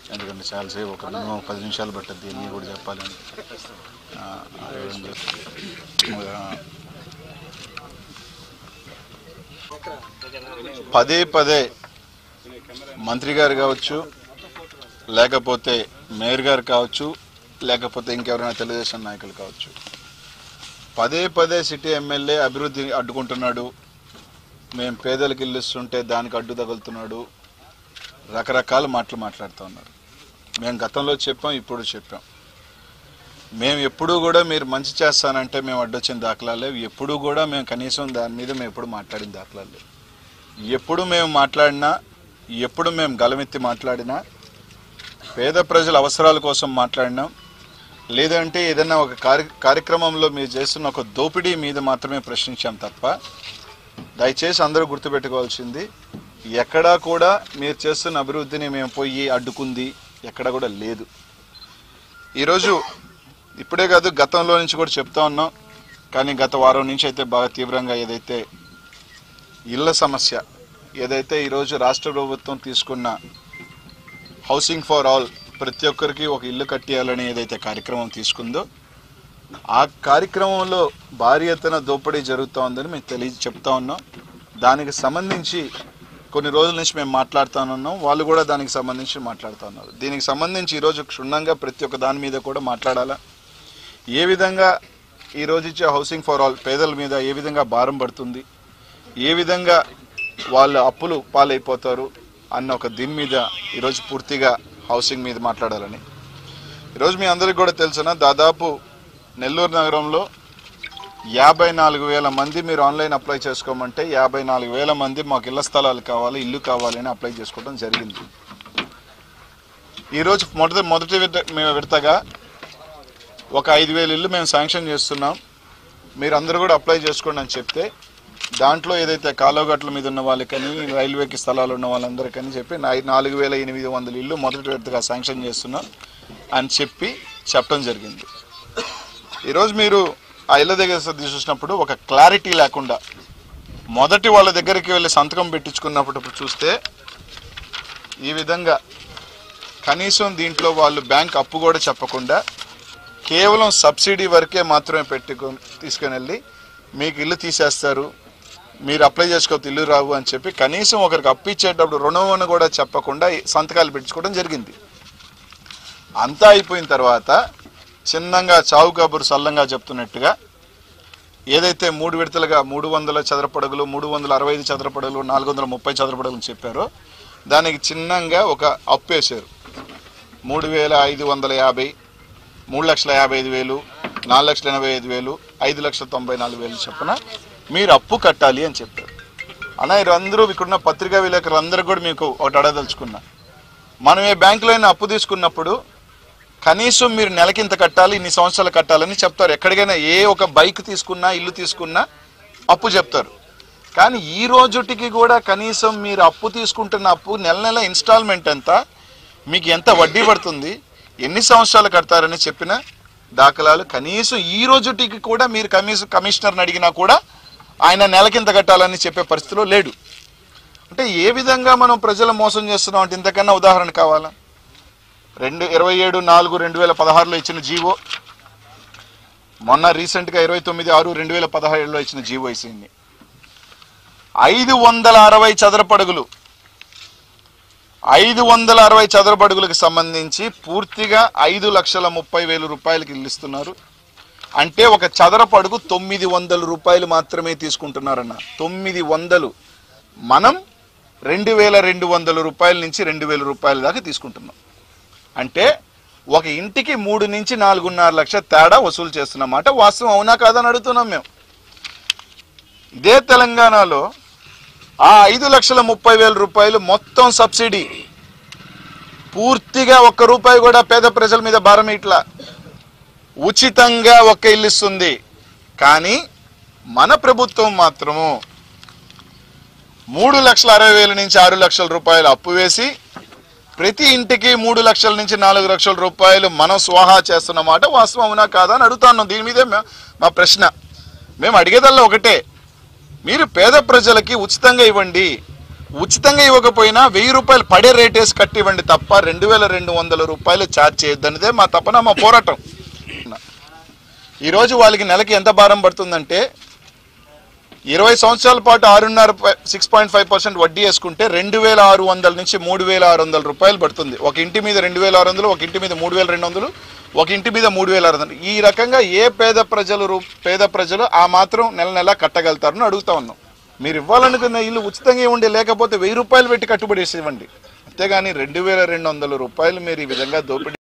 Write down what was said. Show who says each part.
Speaker 1: ఎందుకంటే చాలాసేపు ఒక మినిమం పది నిమిషాలు పట్టద్ది అన్నీ కూడా చెప్పాలని ఆ, ఆ విధంగా ఆ, పదే పదే మంత్రి గారు కావచ్చు లేకపోతే మేయర్ గారు కావచ్చు లేకపోతే ఇంకెవరైనా తెలుగుదేశం నాయకులు కావచ్చు పదే పదే సిటీ ఎమ్మెల్యే అభివృద్ధి అడ్డుకుంటున్నాడు మేము పేదలకు ఇల్లు ఇస్తుంటే దానికి అడ్డు తగులుతున్నాడు రకరకాల మాటలు మాట్లాడుతూ ఉన్నారు మేము గతంలో చెప్పాం ఇప్పుడు చెప్పాం మేము ఎప్పుడూ కూడా మీరు మంచి చేస్తానంటే మేము అడ్డొచ్చిన దాఖలాలు లేవు ఎప్పుడూ కూడా మేము కనీసం దాని మీద మేము ఎప్పుడు మాట్లాడిన దాఖలాలు లేవు ఎప్పుడు మేము మాట్లాడినా ఎప్పుడు మేము గలమెత్తి మాట్లాడినా పేద ప్రజల అవసరాల కోసం మాట్లాడినాం లేదంటే ఏదైనా ఒక కార్య కార్యక్రమంలో మీరు చేస్తున్న ఒక దోపిడీ మీద మాత్రమే ప్రశ్నించాం తప్ప దయచేసి అందరూ గుర్తుపెట్టుకోవాల్సింది ఎక్కడా కూడా మీరు చేస్తున్న అభివృద్ధిని మేము పోయి అడ్డుకుంది ఎక్కడ కూడా లేదు ఈరోజు ఇప్పుడే కాదు గతంలో నుంచి కూడా చెప్తా ఉన్నాం కానీ గత వారం నుంచి అయితే బాగా తీవ్రంగా ఏదైతే ఇళ్ల సమస్య ఏదైతే ఈరోజు రాష్ట్ర ప్రభుత్వం తీసుకున్న హౌసింగ్ ఫర్ ఆల్ ప్రతి ఒక్కరికి ఒక ఇల్లు కట్టేయాలని ఏదైతే కార్యక్రమం తీసుకుందో ఆ కార్యక్రమంలో భారీ ఎత్తున దోపిడీ జరుగుతూ ఉందని మేము తెలియ చెప్తా ఉన్నాం దానికి సంబంధించి కొన్ని రోజుల నుంచి మేము మాట్లాడుతూ ఉన్నాం వాళ్ళు కూడా దానికి సంబంధించి మాట్లాడుతూ ఉన్నారు దీనికి సంబంధించి ఈరోజు క్షుణ్ణంగా ప్రతి ఒక్క దాని మీద కూడా మాట్లాడాలా ఏ విధంగా ఈరోజు ఇచ్చే హౌసింగ్ ఫర్ ఆల్ పేదల మీద ఏ విధంగా భారం పడుతుంది ఏ విధంగా వాళ్ళ అప్పులు పాలైపోతారు అన్న ఒక దీని మీద ఈరోజు పూర్తిగా హౌసింగ్ మీద మాట్లాడాలని ఈరోజు మీ అందరికీ కూడా తెలిసిన దాదాపు నెల్లూరు నగరంలో యాభై నాలుగు వేల మంది మీరు ఆన్లైన్ అప్లై చేసుకోమంటే యాభై నాలుగు వేల మంది మాకు ఇళ్ల స్థలాలు కావాలి ఇల్లు కావాలి అని అప్లై చేసుకోవడం జరిగింది ఈరోజు మొదటి మొదటి విడత మేము విడతగా ఒక ఐదు వేల ఇల్లు మేము శాంక్షన్ చేస్తున్నాం మీరు అందరూ కూడా అప్లై చేసుకోండి అని చెప్తే దాంట్లో ఏదైతే కాలువగట్ల మీద ఉన్న వాళ్ళకని రైల్వేకి స్థలాలు ఉన్న వాళ్ళందరికని చెప్పి నా- నాలుగు వేల ఎనిమిది వందల ఇల్లు మొదటి విడతగా శాంక్షన్ చేస్తున్నాం అని చెప్పి చెప్పడం జరిగింది ఈరోజు మీరు ఆ ఇళ్ళ దగ్గర సర్ది చూసినప్పుడు ఒక క్లారిటీ లేకుండా మొదటి వాళ్ళ దగ్గరికి వెళ్ళి సంతకం పెట్టించుకున్నప్పుడు చూస్తే ఈ విధంగా కనీసం దీంట్లో వాళ్ళు బ్యాంక్ అప్పు కూడా చెప్పకుండా కేవలం సబ్సిడీ వరకే మాత్రమే పెట్టుకొని తీసుకొని వెళ్ళి మీకు ఇల్లు తీసేస్తారు మీరు అప్లై చేసుకోవద్దు ఇల్లు రావు అని చెప్పి కనీసం ఒకరికి అప్పు ఇచ్చేటప్పుడు రుణం అని కూడా చెప్పకుండా సంతకాలు పెట్టించుకోవడం జరిగింది అంతా అయిపోయిన తర్వాత చిన్నంగా చావు కబురు సల్లంగా చెప్తున్నట్టుగా ఏదైతే మూడు విడతలుగా మూడు వందల చదరపడుగులు మూడు వందల అరవై ఐదు చదరపడుగులు నాలుగు వందల ముప్పై చదరపడుగులు చెప్పారో దానికి చిన్నంగా ఒక అప్పు వేశారు మూడు వేల ఐదు వందల యాభై మూడు లక్షల యాభై ఐదు వేలు నాలుగు లక్షల ఎనభై ఐదు వేలు ఐదు లక్షల తొంభై నాలుగు వేలు చొప్పున మీరు అప్పు కట్టాలి అని చెప్పారు అన్న అందరూ ఇక్కడున్న పత్రికా విలేకరులు అందరూ కూడా మీకు ఒకటి అడగదలుచుకున్నా మనం ఏ బ్యాంకులో అయినా అప్పు తీసుకున్నప్పుడు కనీసం మీరు నెలకి ఇంత కట్టాలి ఇన్ని సంవత్సరాలు కట్టాలని చెప్తారు ఎక్కడికైనా ఏ ఒక బైక్ తీసుకున్నా ఇల్లు తీసుకున్నా అప్పు చెప్తారు కానీ ఈ రోజుటికి కూడా కనీసం మీరు అప్పు తీసుకుంటున్న అప్పు నెల నెల ఇన్స్టాల్మెంట్ ఎంత మీకు ఎంత వడ్డీ పడుతుంది ఎన్ని సంవత్సరాలు కడతారని చెప్పిన దాఖలాలు కనీసం ఈ రోజుటికి కూడా మీరు కమిషన్ కమిషనర్ని అడిగినా కూడా ఆయన నెలకింత కట్టాలని చెప్పే పరిస్థితిలో లేడు అంటే ఏ విధంగా మనం ప్రజలు మోసం చేస్తున్నాం అంటే ఇంతకన్నా ఉదాహరణ కావాలా రెండు ఇరవై ఏడు నాలుగు రెండు వేల పదహారులో ఇచ్చిన జీవో మొన్న రీసెంట్గా ఇరవై తొమ్మిది ఆరు రెండు వేల పదహారులో ఇచ్చిన జీవో ఇసింది ఐదు వందల అరవై చదరపడుగులు ఐదు వందల అరవై చదరపడుగులకు సంబంధించి పూర్తిగా ఐదు లక్షల ముప్పై వేలు రూపాయలకి ఇల్లు ఇస్తున్నారు అంటే ఒక చదరపడుగు తొమ్మిది వందల రూపాయలు మాత్రమే తీసుకుంటున్నారన్న తొమ్మిది వందలు మనం రెండు వేల రెండు వందల రూపాయల నుంచి రెండు వేల రూపాయల దాకా తీసుకుంటున్నాం అంటే ఒక ఇంటికి మూడు నుంచి నాలుగున్నర లక్ష తేడా వసూలు చేస్తున్నమాట వాస్తవం అవునా కాదని అడుగుతున్నాం మేము ఇదే తెలంగాణలో ఆ ఐదు లక్షల ముప్పై వేల రూపాయలు మొత్తం సబ్సిడీ పూర్తిగా ఒక్క రూపాయి కూడా పేద ప్రజల మీద భారం ఇట్లా ఉచితంగా ఒక్క ఇల్లు ఇస్తుంది కానీ మన ప్రభుత్వం మాత్రము మూడు లక్షల అరవై వేల నుంచి ఆరు లక్షల రూపాయలు అప్పు వేసి ప్రతి ఇంటికి మూడు లక్షల నుంచి నాలుగు లక్షల రూపాయలు మనం స్వాహా చేస్తున్నమాట వాస్తవం అవునా కాదా అని అడుగుతాను దీని మీదే మా- మా ప్రశ్న మేము అడిగేదల్లా ఒకటే మీరు పేద ప్రజలకి ఉచితంగా ఇవ్వండి ఉచితంగా ఇవ్వకపోయినా వెయ్యి రూపాయలు పడే రేట్ వేసి కట్టివ్వండి తప్ప రెండు వేల రెండు వందల రూపాయలు ఛార్జ్ చేయొద్దనేదే మా తపన మా పోరాటం ఈరోజు వాళ్ళకి నెలకి ఎంత భారం పడుతుందంటే ఇరవై సంవత్సరాల పాటు ఆరున్నర సిక్స్ పాయింట్ ఫైవ్ పర్సెంట్ వడ్డీ వేసుకుంటే రెండు వేల ఆరు వందల నుంచి మూడు వేల ఆరు వందల రూపాయలు పడుతుంది ఒక ఇంటి మీద రెండు వేల ఆరు వందలు ఒక ఇంటి మీద మూడు వేల రెండు వందలు ఒక ఇంటి మీద మూడు వేల ఆరు వందలు ఈ రకంగా ఏ పేద ప్రజలు రూ- పేద ప్రజలు ఆ మాత్రం నెల నెల కట్టగలుగుతారని అడుగుతా ఉన్నాం మీరు ఇవ్వాలనుకున్న ఇల్లు ఉచితంగా ఇవ్వండి లేకపోతే వెయ్యి రూపాయలు పెట్టి కట్టుబడి వేసి ఇవ్వండి అంతేగాని రెండు వేల రెండు వందల రూపాయలు మీరు ఈ విధంగా దోపిడీ